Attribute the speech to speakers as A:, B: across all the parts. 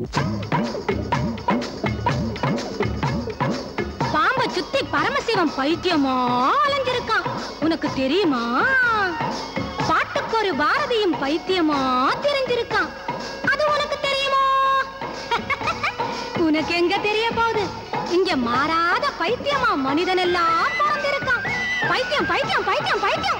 A: பாம்ப சுத்தி பரமசிவம் பைத்தியமா அலைஞ்சிருக்கான் உனக்கு தெரியுமா பாட்டுக்கு ஒரு பாரதியும் பைத்தியமா தெரிஞ்சிருக்கான் அது உனக்கு தெரியுமா உனக்கு எங்க தெரிய போகுது இங்க மாறாத பைத்தியமா மனிதன் எல்லாம் பிறந்திருக்கான் பைத்தியம் பைத்தியம் பைத்தியம் பைத்தியம்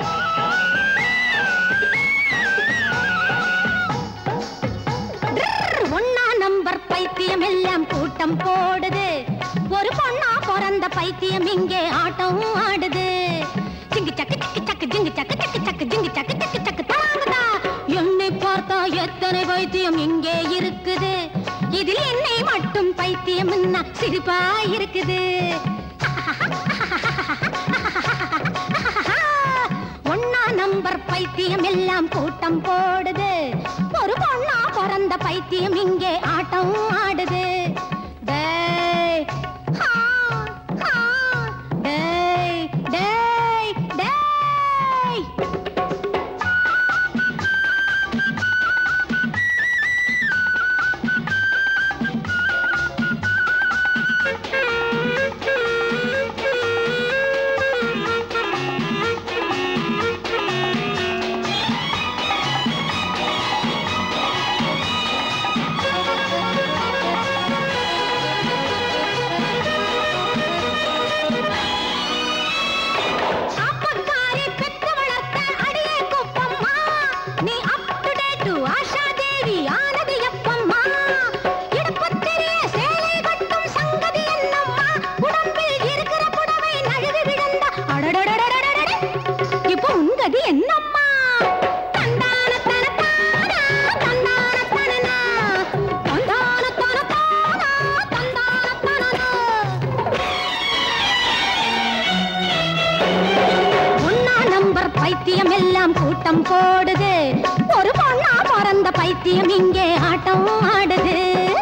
A: ட்ரர், ஒண்ணா நம்பர் பைத்தியம் எல்லாம் கூட்டம் போடுது ஒரு பொண்ணா பிறந்த பைத்தியம் இங்கே ஆட்டம் ஆடுது சிங்கு சக்கு சக்கு சக்கு ஜிங்கு சக்கு சக்கு சக்கு ஜிங்கு சக்கு சக்கு சக்கு தாங்குதா என்னை பார்த்தா எத்தனை பைத்தியம் இங்கே இருக்குது இதில் என்னை மட்டும் பைத்தியம் சிரிப்பா இருக்குது ஒன்னா நம்பர் பைத்தியம் எல்லாம் கூட்டம் போடுது ஒரு பொண்ணா பிறந்த பைத்தியம் இங்கே ஆட்டம் ஆடுது டேய், ஹா, ஹா, டேய், டேய், டேய். அப்பக்காரி பெத்து வளர்த்த அடியே குப்பம்மா நீ up to date Asha Devi ஆனது எப்பம்மா இடுப்பு தெரிய சேலை கட்டும் சங்கதி என்னம்மா உடம்பில் இருக்கிற புடவை நழுவி விழுந்தா அடடடடடடடட இப்போ உங்கதி என்னம்மா தந்தான தனத்தானா தந்தான தனனா தந்தான தனத்தானா தந்தான தனனா ஒன்னா நம்பர் பைத்தியம் எல்லாம் கூட்டம் போடுது ஒரு பொண்ணா பிறந்த பைத்தியம் இங்கே ஆட்டம் ஆடுது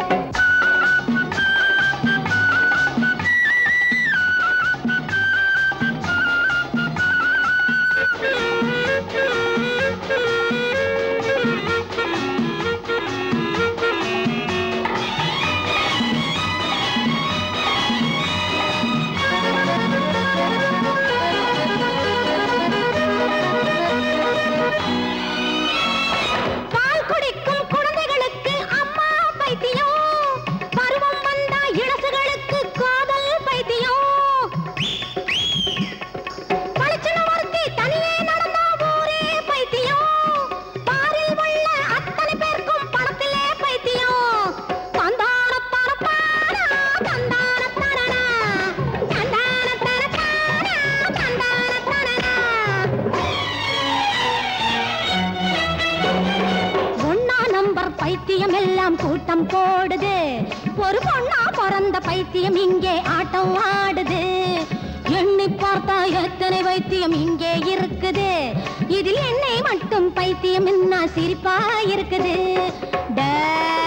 A: பால் குடிக்கும் குழந்தைகளுக்கு அம்மா பைத்தியம் பருவம் வந்தா இளசுகளுக்கு காதல் பைத்தியம் பளிச்சுன்னு ஒருத்தி தனியே நடந்தா ஊரே பைத்தியம் பாரில் உள்ள அத்தனை பேருக்கும் பணத்திலே பைத்தியம் தந்தான தரப்பானா தந்தான தரணா தந்தான தரப்பானா தந்தான தரணா ஒன்னா நம்பர் பைத்தியம் எல்லாம் கூட்டம் போடுது ஒரு பொண்ணா பிறந்த பைத்தியம் இங்கே ஆட்டம் ஆடுது எண்ணி பார்த்தா எத்தனை பைத்தியம் இங்கே இருக்குது இதில் என்னை மட்டும் பைத்தியம் என்ன சிரிப்பா இருக்குது டே